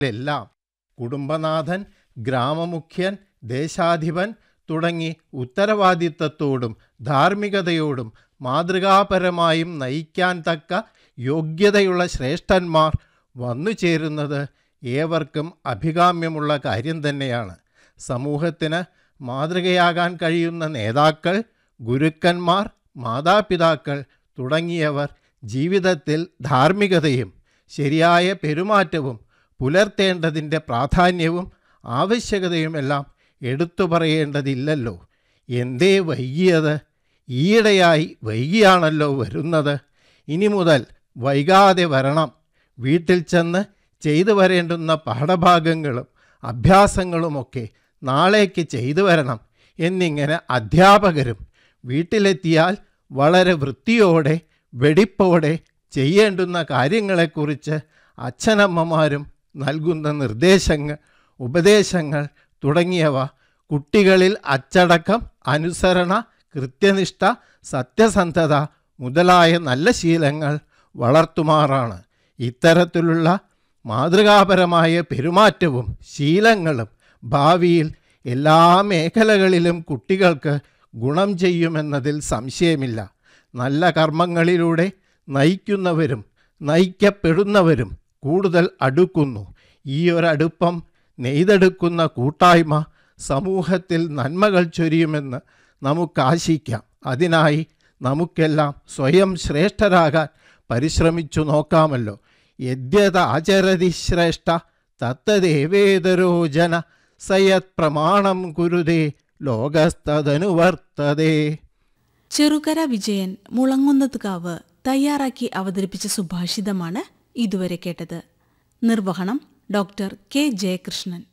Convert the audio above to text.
എല്ലാം കുടുംബനാഥൻ ഗ്രാമമുഖ്യൻ ദേശാധിപൻ തുടങ്ങി ഉത്തരവാദിത്തത്തോടും ധാർമ്മികതയോടും മാതൃകാപരമായും നയിക്കാൻ തക്ക യോഗ്യതയുള്ള ശ്രേഷ്ഠന്മാർ വന്നു ചേരുന്നത് ഏവർക്കും അഭികാമ്യമുള്ള കാര്യം തന്നെയാണ് സമൂഹത്തിന് മാതൃകയാകാൻ കഴിയുന്ന നേതാക്കൾ ഗുരുക്കന്മാർ മാതാപിതാക്കൾ തുടങ്ങിയവർ ജീവിതത്തിൽ ധാർമ്മികതയും ശരിയായ പെരുമാറ്റവും പുലർത്തേണ്ടതിൻ്റെ പ്രാധാന്യവും ആവശ്യകതയുമെല്ലാം എടുത്തു പറയേണ്ടതില്ലല്ലോ എന്തേ വൈകിയത് ഈയിടെയായി വൈകിയാണല്ലോ വരുന്നത് ഇനി മുതൽ വൈകാതെ വരണം വീട്ടിൽ ചെന്ന് ചെയ്തു വരേണ്ടുന്ന പാഠഭാഗങ്ങളും അഭ്യാസങ്ങളുമൊക്കെ നാളേക്ക് ചെയ്തു വരണം എന്നിങ്ങനെ അധ്യാപകരും വീട്ടിലെത്തിയാൽ വളരെ വൃത്തിയോടെ വെടിപ്പോടെ ചെയ്യേണ്ടുന്ന കാര്യങ്ങളെക്കുറിച്ച് അച്ഛനമ്മമാരും നൽകുന്ന നിർദ്ദേശങ്ങൾ ഉപദേശങ്ങൾ തുടങ്ങിയവ കുട്ടികളിൽ അച്ചടക്കം അനുസരണ കൃത്യനിഷ്ഠ സത്യസന്ധത മുതലായ നല്ല ശീലങ്ങൾ വളർത്തുമാറാണ് ഇത്തരത്തിലുള്ള മാതൃകാപരമായ പെരുമാറ്റവും ശീലങ്ങളും ഭാവിയിൽ എല്ലാ മേഖലകളിലും കുട്ടികൾക്ക് ഗുണം ചെയ്യുമെന്നതിൽ സംശയമില്ല നല്ല കർമ്മങ്ങളിലൂടെ നയിക്കുന്നവരും നയിക്കപ്പെടുന്നവരും കൂടുതൽ അടുക്കുന്നു ഈ ഒരടുപ്പം നെയ്തെടുക്കുന്ന കൂട്ടായ്മ സമൂഹത്തിൽ നന്മകൾ ചൊരിയുമെന്ന് നമുക്കാശിക്കാം അതിനായി നമുക്കെല്ലാം സ്വയം ശ്രേഷ്ഠരാകാൻ പരിശ്രമിച്ചു നോക്കാമല്ലോ യദ്യത ആചരതി ശ്രേഷ്ഠ തത്തദേവേതരോ ജന സയത് പ്രമാണം കുരുതേ ലോകസ്തനുവർത്തതേ ചെറുകര വിജയൻ മുളങ്ങുന്നത്കാവ് തയ്യാറാക്കി അവതരിപ്പിച്ച സുഭാഷിതമാണ് ഇതുവരെ കേട്ടത് നിർവഹണം ഡോക്ടർ കെ ജയകൃഷ്ണൻ